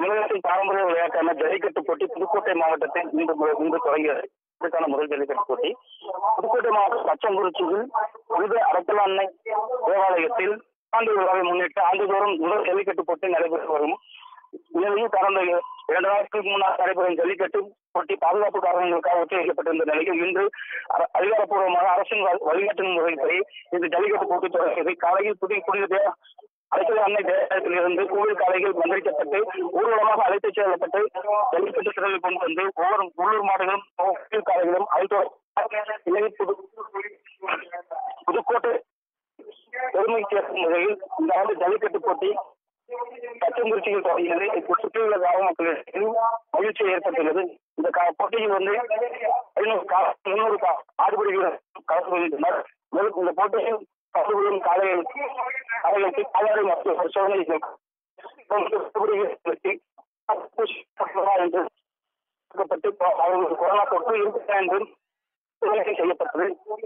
தமிழகத்தின் பாரம்பரிய விளையாட்டான ஜல்லிக்கட்டு போட்டி புதுக்கோட்டை மாவட்டத்தில் இன்று மு- இன்று தொடங்கியது இதற்கான முதல் ஜல்லிக்கட்டு போட்டி புதுக்கோட்டை மாவட்டம் பச்சங்குறிச்சியில் புனித அரக்கல அன்னை தேவாலயத்தில் ஆண்டு விழாவை முன்னிட்டு ஆண்டுதோறும் முதல் ஜல்லிக்கட்டு போட்டி நடைபெற்று வரும் இந்நிலையில் கடந்த இரண்டு நாட்களுக்கு முன்னால் நடைபெறும் ஜல்லிக்கட்டு போட்டி பாதுகாப்பு காரணங்களுக்காக ஒத்திவைக்கப்பட்டிருந்த நிலையில் இன்று அ- அதிகாரப்பூர்வமாக அரசின் வ- வழிகாட்டு முறைப்படி இந்த ஜல்லிக்கட்டு போட்டி தொடங்கியது காலையில் புதிய புனித தே- அரசியல் அன்னை தேவாலயத்தில் இருந்து கோவில் காளைகள் மந்திரிக்கப்பட்டு ஊர்வலமாக அழைத்துச் செல்லப்பட்டு ஜல்லிக்கட்டு திடலில் கொண்டு வந்து ஒவ்வொரு உள்ளூர் மாடுகளும் கோவில் காளைகளும் அழைத்து இலங்கை புது புதுக்கோட்டை பெருமை சேர்க்கும் வகையில் இந்த ஆண்டு ஜல்லிக்கட்டு போட்டி பச்சைமுறிச்சியில் தொடங்கியது இப்போ சுற்றியுள்ள கிராம மக்களிடையே மகிழ்ச்சி ஏற்பட்டுள்ளது இந்த கா- போட்டியில் வந்து ஐநூறு கா- முன்னூறு கா- ஆடுபடி வீரர் கலந்து கொள்கின்றனர் மேலும் இந்த போட்டியில் கலந்து கொள்ளும் காளைகள் காளைகளுக்கு கால்நடை மருத்துவ பரிசோதனை என்று கொடுக்கப்பட்டு கொ- அவர்களுக்கு கொரோனா தொற்று இருக்கிறதா என்றும் சோதனை செய்யப்பட்டது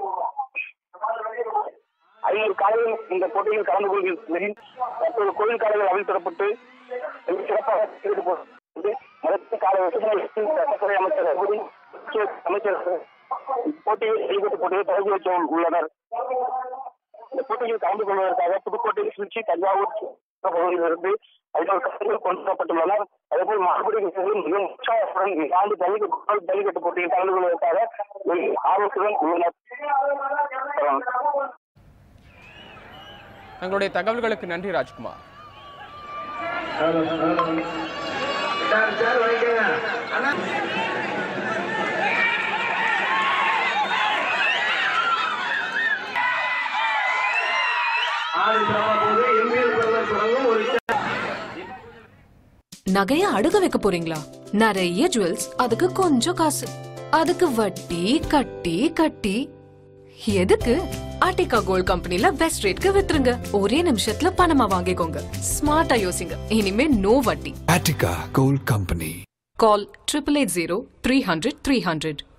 ஐநூறு காலையில் இந்த போட்டியில் கலந்து கொள்கிறது தற்போது கோயில் காலைகள் அவிழ்த்திடப்பட்டு மிக சிறப்பாக ஈடுபட்டு மருத்துவ கால வசதிகள் சட்டத்துறை அமைச்சர் ரகுபதி, முக்கிய அமைச்சர் போட்டியில் ஈடுபட்டு போட்டியை தொடங்கி வைக்க உள்ளனர் இந்த போட்டியில் கலந்து கொள்வதற்காக புதுக்கோட்டை திருச்சி தஞ்சாவூர் பகுதியிலிருந்து ஐநூறு கலைஞர்கள் கொண்டு வரப்பட்டுள்ளனர் அதேபோல் மாறுபடி வீரர்கள் மிக உற்சாகத்துடன் இந்த ஆண்டு ஜல்லிக்கட்டு ஜல்லிக்கட்டு போட்டியில் கலந்து கொள்வதற்காக வெகு ஆர்வத்துடன் உள்ளனர் தங்களுடைய தகவல்களுக்கு நன்றி ராஜ்குமார் சார் சார் வைக்கங்க அண்ணா ஆறு சிறப்பா போது எம்பிஎல் பிரதமர் தொடங்கும் ஒரு நகைய அடுக்க வைக்க போறீங்களா நிறைய ஜுவல்ஸ் அதுக்கு கொஞ்சம் காசு அதுக்கு வட்டி கட்டி கட்டி எதுக்கு ஆர்டிகா கோல்ட் கம்பெனில பெஸ்ட் ரேட்க்கு வித்துருங்க ஒரே நிமிஷத்துல பணமா வாங்கிக்கோங்க ஸ்மார்ட்டா யோசிங்க இனிமே நோ வட்டி Attica Gold Company. Call triple eight zero three hundred three hundred